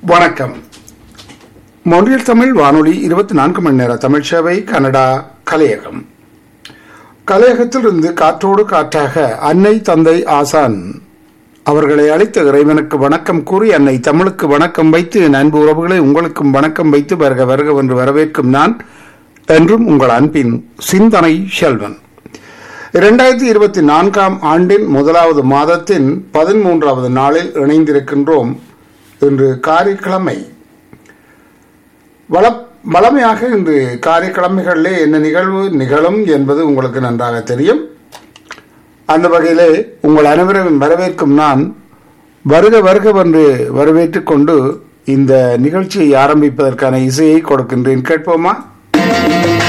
வணக்கம் மொன்றியல் தமிழ் வானொலி இருபத்தி நான்கு மணி நேர தமிழ் சேவை கனடா கலையகம் கலையகத்திலிருந்து காற்றோடு காற்றாக அன்னை தந்தை ஆசான் அவர்களை அழைத்த இறைவனுக்கு வணக்கம் கூறி அன்னை தமிழுக்கு வணக்கம் வைத்து என் அன்பு உறவுகளை உங்களுக்கும் வணக்கம் வைத்து வருக வருக என்று வரவேற்கும் நான் என்றும் உங்கள் அன்பின் சிந்தனை செல்வன் இரண்டாயிரத்தி இருபத்தி நான்காம் ஆண்டின் முதலாவது மாதத்தின் பதிமூன்றாவது நாளில் இணைந்திருக்கின்றோம் இன்று காரிக்கிழமை வள வளமையாக இன்று காரிக்கிழமைகளிலே என்ன நிகழ்வு நிகழும் என்பது உங்களுக்கு நன்றாக தெரியும் அந்த வகையிலே உங்கள் அனைவரையும் வரவேற்கும் நான் வருக வருக என்று வரவேற்றுக் கொண்டு இந்த நிகழ்ச்சியை ஆரம்பிப்பதற்கான இசையை கொடுக்கின்றேன் கேட்போமா